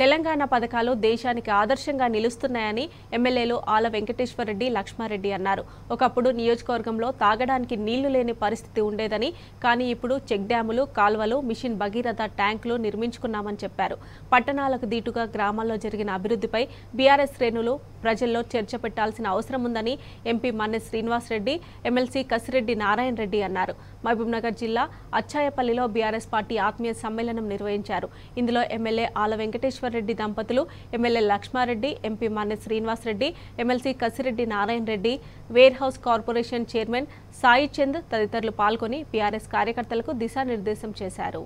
తెలంగాణ పథకాలు దేశానికి ఆదర్శంగా నిలుస్తున్నాయని ఎమ్మెల్యేలు ఆల వెంకటేశ్వరరెడ్డి లక్ష్మారెడ్డి అన్నారు ఒకప్పుడు నియోజకవర్గంలో తాగడానికి నీళ్లు లేని పరిస్థితి ఉండేదని కానీ ఇప్పుడు చెక్ డ్యాములు కాల్వలు మిషన్ భగీరథ ట్యాంకులు నిర్మించుకున్నామని చెప్పారు పట్టణాలకు దీటుగా గ్రామాల్లో జరిగిన అభివృద్ధిపై బీఆర్ఎస్ శ్రేణులు ప్రజల్లో చర్చ పెట్టాల్సిన అవసరం ఉందని ఎంపీ మన్నె శ్రీనివాసరెడ్డి ఎమ్మెల్సీ కసిరెడ్డి నారాయణ రెడ్డి అన్నారు మహబూబ్నగర్ జిల్లా అచ్చాయపల్లిలో బీఆర్ఎస్ పార్టీ ఆత్మీయ సమ్మేళనం నిర్వహించారు ఇందులో ఎమ్మెల్యే ఆల వెంకటేశ్వరరెడ్డి దంపతులు MLA Laxma Reddy MP Manne Srinivasa Reddy MLC Kasireddy Narayana Reddy warehouse corporation chairman Sai Chand తదితరులు పాల్గొని బీఆర్ఎస్ కార్యకర్తలకు దిశానిర్దేశం చేశారు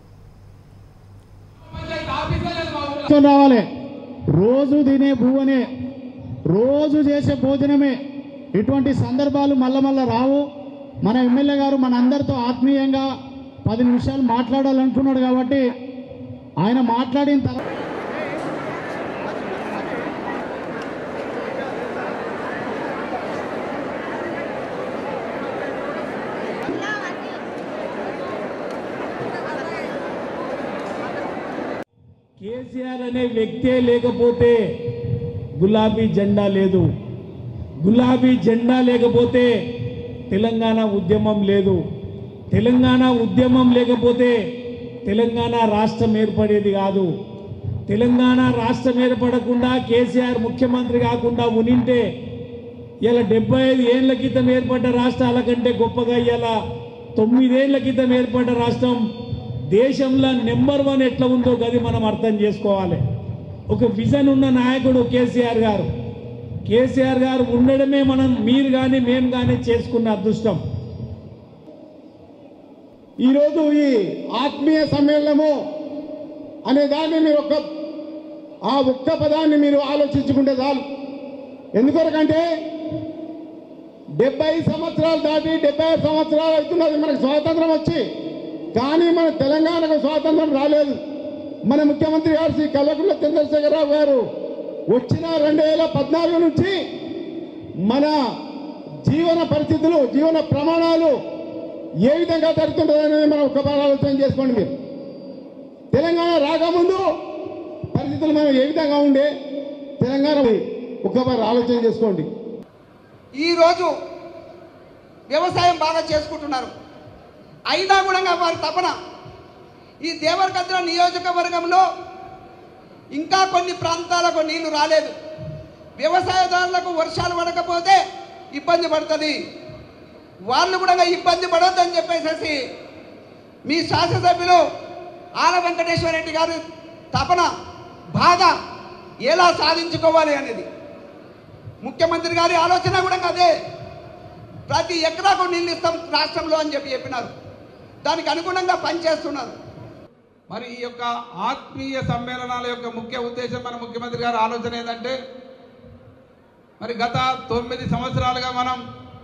తీసుకొని రావాలి రోజు తినే భూవనే రోజు చేసే భోజనమే ఇటువంటి సందర్భాలు మళ్ళా మళ్ళా రావు మన ఎమ్మెల్యే గారు మన అందరితో ఆత్మీయంగా పది నిమిషాలు మాట్లాడాలనుకున్నాడు కాబట్టి ఆయన మాట్లాడిన తర్వాత కేసీఆర్ అనే వ్యక్తే లేకపోతే గులాబీ జెండా లేదు గులాబీ జెండా లేకపోతే తెలంగాణ ఉద్యమం లేదు తెలంగాణ ఉద్యమం లేకపోతే తెలంగాణ రాష్ట్రం ఏర్పడేది కాదు తెలంగాణ రాష్ట్రం ఏర్పడకుండా కేసీఆర్ ముఖ్యమంత్రి కాకుండా ఉనింటే ఇలా డెబ్బై ఐదు ఏళ్ల క్రితం ఏర్పడ్డ రాష్ట్రాల కంటే గొప్పగా ఇలా తొమ్మిదేళ్ల క్రితం ఏర్పడ్డ రాష్ట్రం దేశంలో నెంబర్ వన్ ఎట్లా ఉందో గది మనం అర్థం చేసుకోవాలి ఒక విజన్ ఉన్న నాయకుడు కేసీఆర్ గారు కేసీఆర్ గారు ఉండడమే మనం మీరు కానీ మేము కానీ చేసుకున్న అదృష్టం ఈరోజు ఈ ఆత్మీయ సమ్మేళనము అనే దాన్ని మీరు ఒక్క ఆ ఒక్క పదాన్ని మీరు ఆలోచించుకుంటే చాలు ఎందుకొరకంటే డెబ్బై సంవత్సరాలు దాటి డెబ్బై ఐదు సంవత్సరాలు అవుతున్నది మనకు స్వాతంత్రం వచ్చి కానీ మన తెలంగాణకు స్వాతంత్రం రాలేదు మన ముఖ్యమంత్రి గారు శ్రీ కల్వకుంట్ల చంద్రశేఖరరావు గారు వచ్చిన రెండు వేల పద్నాలుగు నుంచి మన జీవన పరిస్థితులు జీవన ప్రమాణాలు ఏ విధంగా జరుగుతుంటుందనేది మనం ఒక ఆలోచన చేసుకోండి మీరు తెలంగాణ రాకముందు పరిస్థితులు మనం ఏ విధంగా ఉండే తెలంగాణ ఒక్కసారి ఆలోచన చేసుకోండి ఈరోజు వ్యవసాయం బాగా చేసుకుంటున్నారు అయినా కూడా వారి తపన ఈ దేవరకద్ర నియోజకవర్గంలో ఇంకా కొన్ని ప్రాంతాలకు నీళ్లు రాలేదు వ్యవసాయదారులకు వర్షాలు పడకపోతే ఇబ్బంది పడుతుంది వాళ్ళు కూడా ఇబ్బంది పడొద్దని చెప్పేసి మీ శాసనసభ్యులు ఆల వెంకటేశ్వర రెడ్డి గారి తపన బాధ ఎలా సాధించుకోవాలి అనేది ముఖ్యమంత్రి గారి ఆలోచన కూడా అదే ప్రతి ఎకరాకు నీళ్ళు ఇస్తాం రాష్ట్రంలో అని చెప్పి చెప్పినారు దానికి అనుగుణంగా పనిచేస్తున్నారు మరి ఈ యొక్క ఆత్మీయ సమ్మేళనాల యొక్క ముఖ్య ఉద్దేశం మన ముఖ్యమంత్రి గారి ఆలోచన ఏంటంటే మరి గత తొమ్మిది సంవత్సరాలుగా మనం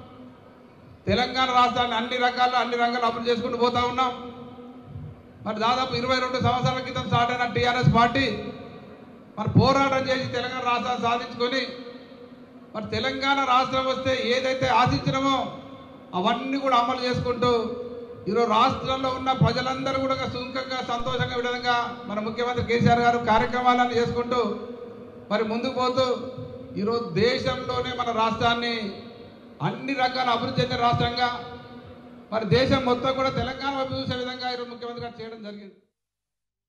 తెలంగాణ రాష్ట్రాన్ని అన్ని రకాల అన్ని రంగాలు అభివృద్ధి చేసుకుంటూ పోతా ఉన్నాం మరి దాదాపు ఇరవై రెండు సంవత్సరాల క్రితం స్టార్ట్ అయిన టీఆర్ఎస్ పార్టీ మరి పోరాటం చేసి తెలంగాణ రాష్ట్రాన్ని సాధించుకొని మరి తెలంగాణ రాష్ట్రం వస్తే ఏదైతే ఆశించినామో అవన్నీ కూడా అమలు చేసుకుంటూ ఈరోజు రాష్ట్రంలో ఉన్న ప్రజలందరూ కూడా సుఖంగా సంతోషంగా ఈ విధంగా మన ముఖ్యమంత్రి కేసీఆర్ గారు కార్యక్రమాలను చేసుకుంటూ మరి ముందుకు పోతూ ఈరోజు దేశంలోనే మన రాష్ట్రాన్ని అన్ని రకాల అభివృద్ధి చెందిన రాష్ట్రంగా మరి దేశం మొత్తం కూడా తెలంగాణ వైపు చూసే విధంగా ఈరోజు ముఖ్యమంత్రి గారు చేయడం జరిగింది